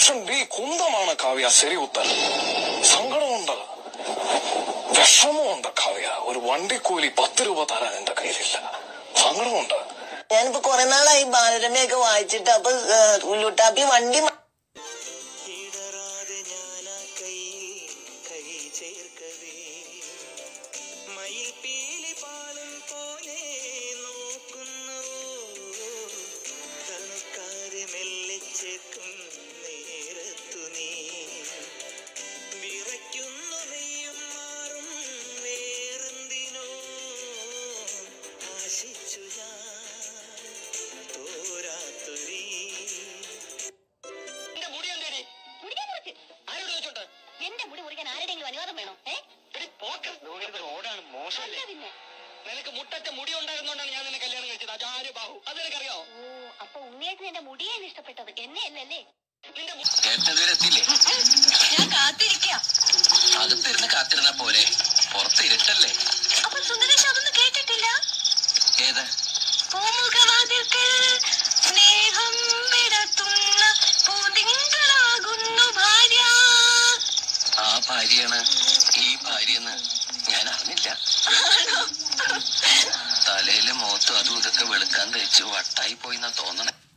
Option B കുന്തമാണ് Kavya ശരി ഉത്തരം സങ്കടമുണ്ട് വിഷമമുണ്ട് കാവ്യ ഒരു വണ്ടിക്കൂലി പത്ത് രൂപ തരാൻ എന്റെ കയ്യിലില്ല സങ്കടമുണ്ട് ഞാനിപ്പോ കുറെ നാളായി ബാലരമയൊക്കെ വായിച്ചിട്ട് അപ്പൊ ഉള്ളുട്ടാപ്പി വണ്ടി മ- ഇടറാതെ ഞാനാ കയ്യിൽ കൈ ചേർക്കവേ മയിൽ പീലി പാലും പോലെ നോക്കുന്നു തണുക്കാതെ മെല്ലെ ചേർക്കും നേരത്തു നീ വിറയ്ക്കുന്നു നെയ്യും മാറും വേറെന്തിനോ ആശിച്ചു ഞാൻ തോരാത്തൊരീ എന്റെ മുടി എന്തേടി മുടിക്കാൻ മുറിച്ച്. ആരോട് ചോദിച്ചോട്ടെ എന്റെ മുടി മുറിക്കാൻ ആരുടെങ്കിലും അനുവാദം വേണോ ഏ എടി പോക്ക് ഓടാണ് മോശമല്ലേ അല്ല പിന്നെ നിനക്ക് മുട്ടത്തെ മുടി ഉണ്ടായിരുന്നോണ്ടാണ് ഞാൻ നിന്നെ കല്യാണം കഴിച്ചത് അജാര് ബാഹു അത് നിനക്കറിയോ ഓ അപ്പൊ ഉണ്ണിയേട്ടന് എന്റെ മുടിയാണ് ഇഷ്ടപ്പെട്ടത് എന്നെ അല്ലല്ലേ നിന്റെ മു- ഏട്ടനിതുവരെ എത്തിയില്ലേ ഞാൻ കാത്തിരിക്കാം അകത്തിരുന്ന് കാത്തിരുന്നാ പോരെ പുറത്ത് ഇരുട്ടല്ലേ അപ്പൊ സുന്ദരേഷ് അതൊന്നും കേട്ടിട്ടില്ല ഏത് പൂമുഖവാതിൽക്കൽ സ്നേഹം വിടത്തുന്ന പൂതിങ്കളാകുന്നു ഭാര്യ ആ ഭാര്യയാണ് ഈ ഭാര്യയെന്ന് ഞാൻ അറിഞ്ഞില്ല തലയിലും മുഖത്തും അതും ഇതൊക്കെ വെളുക്കാൻ തേച്ച് വട്ടായി പോയിന്നാ തോന്നണേ